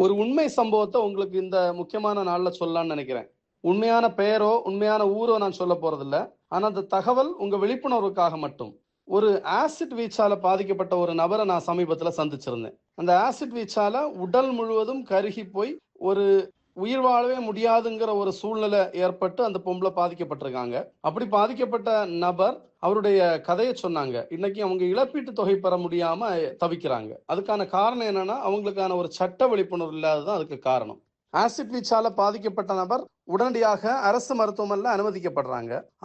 ஒரு உண்மை சம்பவத்தை உங்களுக்கு இந்த முக்கியமான நாள்ல சொல்லலாம்னு நினைக்கிறேன் உண்மையான பெயரோ உண்மையான ஊரோ நான் சொல்ல போறதில்ல ஆனா அந்த தகவல் உங்க விழிப்புணர்வுக்காக மட்டும் ஒரு ஆசிட் வீச்சால பாதிக்கப்பட்ட ஒரு நபரை நான் சமீபத்துல சந்திச்சிருந்தேன் அந்த ஆசிட் வீச்சால உடல் முழுவதும் கருகி போய் ஒரு உயிர் வாழவே முடியாதுங்கிற ஒரு சூழ்நிலை ஏற்பட்டு அந்த பொம்பளை பாதிக்கப்பட்டிருக்காங்க அப்படி பாதிக்கப்பட்ட நபர் அவருடைய கதையை சொன்னாங்க இன்னைக்கு அவங்க இழப்பீட்டு தொகை பெற முடியாம தவிக்கிறாங்க அதுக்கான காரணம் என்னன்னா அவங்களுக்கான ஒரு சட்ட விழிப்புணர்வு இல்லாததான் அதுக்கு காரணம் ஆசிட் வீச்சால பாதிக்கப்பட்ட நபர் உடனடியாக அரசு மருத்துவமனையில் அனுமதிக்கப்படுறாங்க